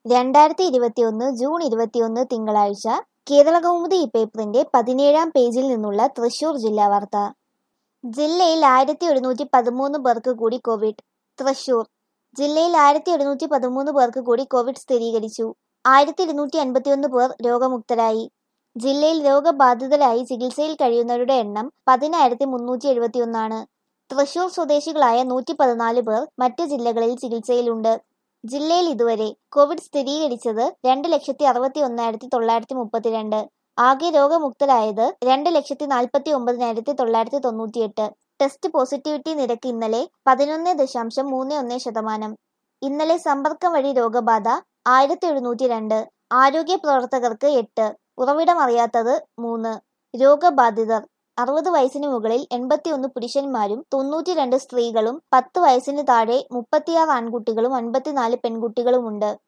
രണ്ടായിരത്തി ഇരുപത്തിയൊന്ന് ജൂൺ ഇരുപത്തിയൊന്ന് തിങ്കളാഴ്ച കേരളകൗമുദി ഈ പേപ്പറിന്റെ പതിനേഴാം പേജിൽ നിന്നുള്ള തൃശൂർ ജില്ലാ വാർത്ത ജില്ലയിൽ ആയിരത്തി ഒരുന്നൂറ്റി പതിമൂന്ന് പേർക്ക് കൂടി കോവിഡ് തൃശൂർ ജില്ലയിൽ ആയിരത്തി ഒരുന്നൂറ്റി പതിമൂന്ന് പേർക്ക് കൂടി കോവിഡ് സ്ഥിരീകരിച്ചു ആയിരത്തി ഇരുന്നൂറ്റി അൻപത്തിയൊന്ന് പേർ രോഗമുക്തരായി ജില്ലയിൽ രോഗബാധിതരായി ചികിത്സയിൽ കഴിയുന്നവരുടെ എണ്ണം പതിനായിരത്തി മുന്നൂറ്റി എഴുപത്തിയൊന്നാണ് തൃശൂർ സ്വദേശികളായ നൂറ്റി പതിനാല് പേർ മറ്റ് ജില്ലകളിൽ ചികിത്സയിലുണ്ട് ജില്ലയിൽ ഇതുവരെ കോവിഡ് സ്ഥിരീകരിച്ചത് രണ്ട് ലക്ഷത്തി അറുപത്തി ഒന്നായിരത്തി തൊള്ളായിരത്തി മുപ്പത്തിരണ്ട് ആകെ രോഗമുക്തരായത് രണ്ട് ലക്ഷത്തി നാൽപ്പത്തി ഒമ്പതിനായിരത്തി തൊള്ളായിരത്തി തൊണ്ണൂറ്റിയെട്ട് ടെസ്റ്റ് പോസിറ്റിവിറ്റി നിരക്ക് ഇന്നലെ പതിനൊന്ന് ദശാംശം മൂന്ന് ഒന്ന് ശതമാനം ഇന്നലെ സമ്പർക്കം വഴി രോഗബാധ ആയിരത്തി എഴുന്നൂറ്റി രണ്ട് ആരോഗ്യ പ്രവർത്തകർക്ക് എട്ട് ഉറവിടം അറിയാത്തത് മൂന്ന് രോഗബാധിതർ അറുപത് വയസ്സിന് മുകളിൽ എൺപത്തിയൊന്ന് പുരുഷന്മാരും തൊണ്ണൂറ്റിരണ്ട് സ്ത്രീകളും പത്ത് വയസ്സിന് താഴെ മുപ്പത്തിയാറ് ആൺകുട്ടികളും അൻപത്തിനാല് പെൺകുട്ടികളുമുണ്ട്